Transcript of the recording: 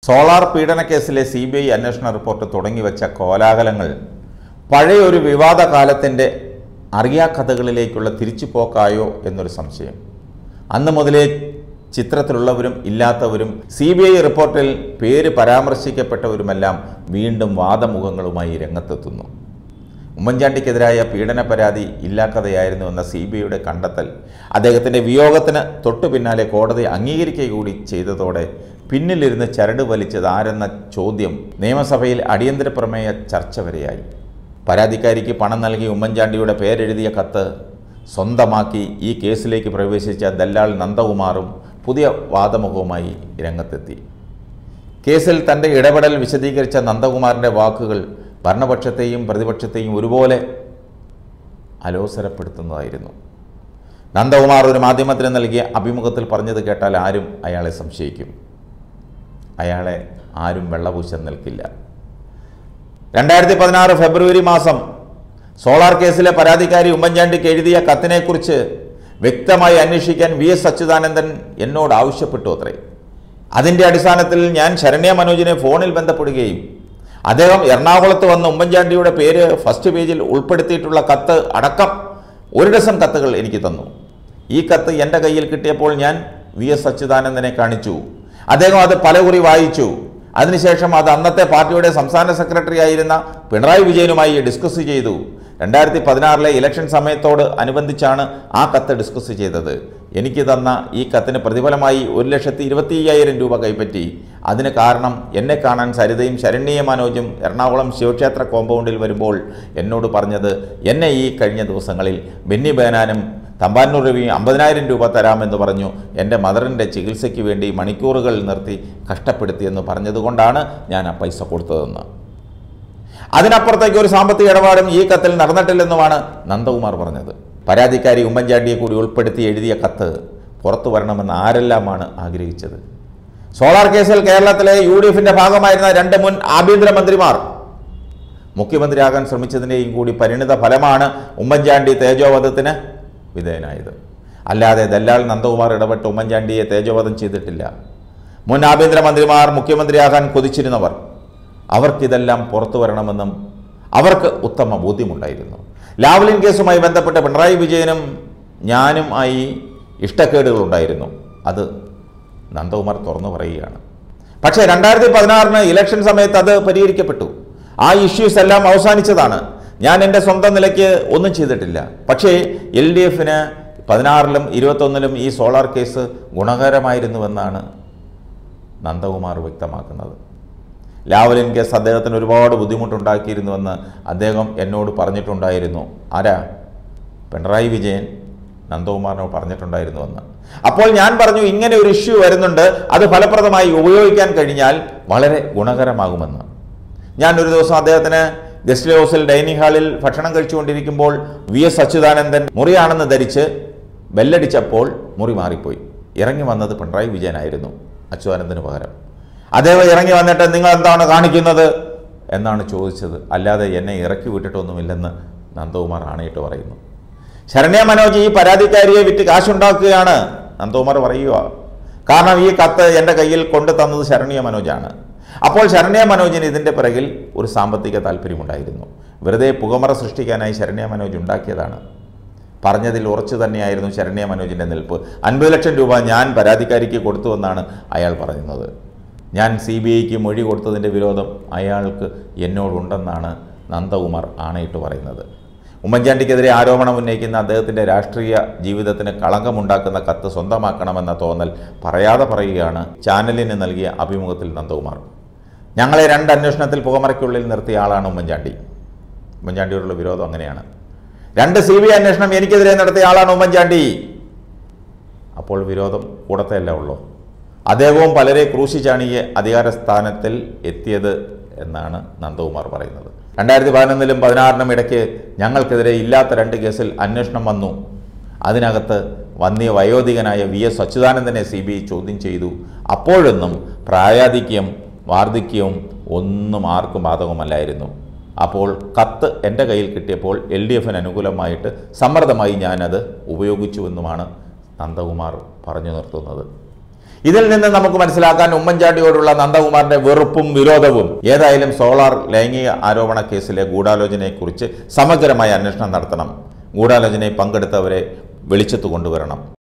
solar പീഡനക്കേസിലെ C B I അന്വേഷണ report തുടങ്ങിവെച്ച കോലാഹലങ്ങൾ പഴയ ഒരു വിവാദ കാലത്തിൻ്റെ അറിയാക്കഥകളിലേക്കുള്ള തിരിച്ചുപോക്കായോ എന്നൊരു സംശയം അന്ന് മുതലേ ചിത്രത്തിലുള്ളവരും ഇല്ലാത്തവരും സി ബി ഐ റിപ്പോർട്ടിൽ പേര് പരാമർശിക്കപ്പെട്ടവരുമെല്ലാം വീണ്ടും വാദമുഖങ്ങളുമായി രംഗത്തെത്തുന്നു ഉമ്മൻചാണ്ടിക്കെതിരായ പീഡന പരാതി ഇല്ലാക്കഥയായിരുന്നു എന്ന സി ബി ഐയുടെ കണ്ടെത്തൽ അദ്ദേഹത്തിൻ്റെ വിയോഗത്തിന് തൊട്ടു പിന്നാലെ കോടതി അംഗീകരിക്കുക കൂടി ചെയ്തതോടെ പിന്നിലിരുന്ന് ചരട് വലിച്ചത് ആരെന്ന ചോദ്യം നിയമസഭയിൽ അടിയന്തര പ്രമേയ ചർച്ച വരെയായി പരാതിക്കാരിക്ക് പണം നൽകി ഉമ്മൻചാണ്ടിയുടെ പേരെഴുതിയ കത്ത് സ്വന്തമാക്കി ഈ കേസിലേക്ക് പ്രവേശിച്ച ദല്ലാൾ നന്ദകുമാറും പുതിയ വാദമുഖവുമായി രംഗത്തെത്തി കേസിൽ തൻ്റെ ഇടപെടൽ വിശദീകരിച്ച നന്ദകുമാറിൻ്റെ വാക്കുകൾ ഭരണപക്ഷത്തെയും പ്രതിപക്ഷത്തെയും ഒരുപോലെ അലോസരപ്പെടുത്തുന്നതായിരുന്നു നന്ദകുമാർ ഒരു മാധ്യമത്തിന് നൽകിയ അഭിമുഖത്തിൽ പറഞ്ഞത് കേട്ടാൽ ആരും അയാളെ സംശയിക്കും അയാളെ ആരും വെള്ളപൂശാൻ നിൽക്കില്ല രണ്ടായിരത്തി പതിനാറ് ഫെബ്രുവരി മാസം സോളാർ കേസിലെ പരാതിക്കാരി ഉമ്മൻചാണ്ടിക്ക് എഴുതിയ കത്തിനെക്കുറിച്ച് വ്യക്തമായി അന്വേഷിക്കാൻ വി എസ് അച്യുതാനന്ദൻ എന്നോട് ആവശ്യപ്പെട്ടു അത്രേ അതിൻ്റെ അടിസ്ഥാനത്തിൽ ഞാൻ ശരണ്യ മനോജിനെ ഫോണിൽ ബന്ധപ്പെടുകയും അദ്ദേഹം എറണാകുളത്ത് വന്ന് ഉമ്മൻചാണ്ടിയുടെ പേര് ഫസ്റ്റ് പേജിൽ ഉൾപ്പെടുത്തിയിട്ടുള്ള കത്ത് അടക്കം ഒരു ഡസൻ കത്തുകൾ എനിക്ക് തന്നു ഈ കത്ത് എൻ്റെ കയ്യിൽ കിട്ടിയപ്പോൾ ഞാൻ വി എസ് അച്യുതാനന്ദനെ കാണിച്ചു അദ്ദേഹം അത് പലകുറി വായിച്ചു അതിനുശേഷം അത് അന്നത്തെ പാർട്ടിയുടെ സംസ്ഥാന സെക്രട്ടറി ആയിരുന്ന പിണറായി വിജയനുമായി ഡിസ്കസ് ചെയ്തു രണ്ടായിരത്തി പതിനാറിലെ ഇലക്ഷൻ സമയത്തോട് അനുബന്ധിച്ചാണ് ആ കത്ത് ഡിസ്കസ് ചെയ്തത് എനിക്ക് തന്ന ഈ കത്തിന് പ്രതിഫലമായി ഒരു ലക്ഷത്തി ഇരുപത്തി അയ്യായിരം രൂപ കൈപ്പറ്റി അതിന് കാരണം എന്നെ കാണാൻ സരിതയും ശരണ്യ മനോജും എറണാകുളം ശിവക്ഷേത്ര കോമ്പൗണ്ടിൽ വരുമ്പോൾ എന്നോട് പറഞ്ഞത് എന്നെ ഈ കഴിഞ്ഞ ദിവസങ്ങളിൽ ബെന്നി ബേനാനും തമ്പാനൂർ രവിയും അമ്പതിനായിരം രൂപ തരാമെന്ന് പറഞ്ഞു എൻ്റെ മദറിൻ്റെ ചികിത്സയ്ക്ക് വേണ്ടി മണിക്കൂറുകൾ നിർത്തി കഷ്ടപ്പെടുത്തിയെന്ന് പറഞ്ഞതുകൊണ്ടാണ് ഞാൻ ആ പൈസ കൊടുത്തതെന്ന് അതിനപ്പുറത്തേക്ക് ഒരു സാമ്പത്തിക ഇടപാടും ഈ കത്തിൽ നടന്നിട്ടില്ലെന്നുമാണ് നന്ദകുമാർ പറഞ്ഞത് പരാതിക്കാരി ഉമ്മൻചാണ്ടിയെ കൂടി ഉൾപ്പെടുത്തി എഴുതിയ കത്ത് പുറത്തു വരണമെന്ന് ആരെല്ലാമാണ് ആഗ്രഹിച്ചത് സോളാർ കേസിൽ കേരളത്തിലെ യു ഡി എഫിൻ്റെ ഭാഗമായിരുന്ന രണ്ട് മുൻ ആഭ്യന്തരമന്ത്രിമാർ മുഖ്യമന്ത്രിയാകാൻ ശ്രമിച്ചതിൻ്റെയും കൂടി പരിണിത ഫലമാണ് ഉമ്മൻചാണ്ടി തേജോവധത്തിന് വിധേയനായത് അല്ലാതെ ദല്ലാൽ നന്ദകുമാർ ഇടപെട്ട് ഉമ്മൻചാണ്ടിയെ തേജോവധം ചെയ്തിട്ടില്ല മുൻ ആഭ്യന്തരമന്ത്രിമാർ മുഖ്യമന്ത്രിയാകാൻ കൊതിച്ചിരുന്നവർ അവർക്കിതെല്ലാം പുറത്തു വരണമെന്നും അവർക്ക് ഉത്തമ ബോധ്യമുണ്ടായിരുന്നു ലാവ്ലിൻ കേസുമായി ബന്ധപ്പെട്ട് പിണറായി വിജയനും ഞാനും ആയി ഇഷ്ടക്കേടുകളുണ്ടായിരുന്നു അത് നന്ദകുമാർ തുറന്നു പറയുകയാണ് പക്ഷേ രണ്ടായിരത്തി പതിനാറിന് ഇലക്ഷൻ സമയത്ത് അത് പരിഹരിക്കപ്പെട്ടു ആ ഇഷ്യൂസ് എല്ലാം അവസാനിച്ചതാണ് ഞാൻ എൻ്റെ സ്വന്തം നിലയ്ക്ക് ഒന്നും ചെയ്തിട്ടില്ല പക്ഷേ എൽ ഡി എഫിന് പതിനാറിലും ഇരുപത്തൊന്നിലും ഈ സോളാർ കേസ് ഗുണകരമായിരുന്നുവെന്നാണ് നന്ദകുമാർ വ്യക്തമാക്കുന്നത് ലാവലിൻ കേസ് അദ്ദേഹത്തിന് ഒരുപാട് ബുദ്ധിമുട്ടുണ്ടാക്കിയിരുന്നുവെന്ന് അദ്ദേഹം എന്നോട് പറഞ്ഞിട്ടുണ്ടായിരുന്നു ആരാ പിണറായി വിജയൻ നന്ദകുമാറിനോട് പറഞ്ഞിട്ടുണ്ടായിരുന്നുവെന്ന് അപ്പോൾ ഞാൻ പറഞ്ഞു ഇങ്ങനെ ഒരു ഇഷ്യൂ വരുന്നുണ്ട് അത് ഫലപ്രദമായി ഉപയോഗിക്കാൻ കഴിഞ്ഞാൽ വളരെ ഗുണകരമാകുമെന്ന് ഞാൻ ഒരു ദിവസം അദ്ദേഹത്തിന് ഗസ്റ്റ് ഹൗസിൽ ഡൈനിങ് ഹാളിൽ ഭക്ഷണം കഴിച്ചുകൊണ്ടിരിക്കുമ്പോൾ വി എസ് അച്യുതാനന്ദൻ മുറിയാണെന്ന് ധരിച്ച് ബെല്ലടിച്ചപ്പോൾ മുറി മാറിപ്പോയി ഇറങ്ങി വന്നത് പിണറായി വിജയനായിരുന്നു അച്യുതാനന്ദന് പകരം അദ്ദേഹം ഇറങ്ങി വന്നിട്ട് നിങ്ങൾ എന്താണ് കാണിക്കുന്നത് എന്നാണ് ചോദിച്ചത് അല്ലാതെ എന്നെ ഇറക്കി വിട്ടിട്ടൊന്നുമില്ലെന്ന് നന്ദകുമാർ ആണയിട്ട് പറയുന്നു ശരണ്യ മനോജ് ഈ പരാതിക്കാരിയെ വിറ്റ് കാശുണ്ടാക്കുകയാണ് നന്ദകുമാർ പറയുക കാരണം ഈ കത്ത് എൻ്റെ കയ്യിൽ കൊണ്ടു തന്നത് ശരണ്യ മനോജാണ് അപ്പോൾ ശരണ്യ മനോജിന് ഇതിൻ്റെ പിറകിൽ ഒരു സാമ്പത്തിക താല്പര്യമുണ്ടായിരുന്നു വെറുതെ പുകമറ സൃഷ്ടിക്കാനായി ശരണ്യ മനോജ് ഉണ്ടാക്കിയതാണ് പറഞ്ഞതിൽ ഉറച്ചു തന്നെയായിരുന്നു ശരണ്യ മനോജിൻ്റെ നിൽപ്പ് അൻപത് ലക്ഷം രൂപ ഞാൻ പരാതിക്കാരിക്ക് കൊടുത്തുവെന്നാണ് അയാൾ പറയുന്നത് ഞാൻ സി ബി ഐക്ക് മൊഴി കൊടുത്തതിൻ്റെ വിരോധം അയാൾക്ക് എന്നോടുണ്ടെന്നാണ് നന്ദകുമാർ ആണയിട്ട് പറയുന്നത് ഉമ്മൻചാണ്ടിക്കെതിരെ ആരോപണം ഉന്നയിക്കുന്ന അദ്ദേഹത്തിൻ്റെ രാഷ്ട്രീയ ജീവിതത്തിന് കളങ്കമുണ്ടാക്കുന്ന കത്ത് സ്വന്തമാക്കണമെന്ന തോന്നൽ പറയാതെ പറയുകയാണ് ചാനലിന് നൽകിയ അഭിമുഖത്തിൽ നന്ദകുമാർ ഞങ്ങളെ രണ്ട് അന്വേഷണത്തിൽ പുകമറയ്ക്കുള്ളിൽ നിർത്തിയ ആളാണ് ഉമ്മൻചാണ്ടി ഉമ്മൻചാണ്ടിയോടുള്ള വിരോധം അങ്ങനെയാണ് രണ്ട് സി ബി ഐ അന്വേഷണം എനിക്കെതിരെ നടത്തിയ ആളാണ് ഉമ്മൻചാണ്ടി അപ്പോൾ വിരോധം കൂടത്തെയല്ല ഉള്ളൂ അദ്ദേഹവും പലരെ ക്രൂശിച്ചാണ് ഈ അധികാര സ്ഥാനത്തിൽ എത്തിയത് എന്നാണ് നന്ദകുമാർ പറയുന്നത് രണ്ടായിരത്തി പതിനൊന്നിലും പതിനാറിനും ഇടയ്ക്ക് ഞങ്ങൾക്കെതിരെ ഇല്ലാത്ത രണ്ട് കേസിൽ അന്വേഷണം വന്നു അതിനകത്ത് വന്നിയ വയോധികനായ വി എസ് അച്യുതാനന്ദനെ സി ബി ഐ ചോദ്യം ചെയ്തു അപ്പോഴൊന്നും പ്രായാധിക്യം വാർദ്ധക്യവും ഒന്നും ആർക്കും ബാധകമല്ലായിരുന്നു അപ്പോൾ കത്ത് എൻ്റെ കയ്യിൽ കിട്ടിയപ്പോൾ എൽ ഡി എഫിന് അനുകൂലമായിട്ട് സമ്മർദ്ദമായി ഞാനത് ഉപയോഗിച്ചുവെന്നുമാണ് നന്ദകുമാർ പറഞ്ഞു നിർത്തുന്നത് ഇതിൽ നിന്ന് നമുക്ക് മനസ്സിലാക്കാൻ ഉമ്മൻചാണ്ടിയോടുള്ള നന്ദകുമാറിന്റെ വെറുപ്പും വിരോധവും ഏതായാലും സോളാർ ലൈംഗിക ആരോപണ കേസിലെ ഗൂഢാലോചനയെക്കുറിച്ച് സമഗ്രമായ അന്വേഷണം നടത്തണം ഗൂഢാലോചനയിൽ പങ്കെടുത്തവരെ വെളിച്ചത്ത് കൊണ്ടുവരണം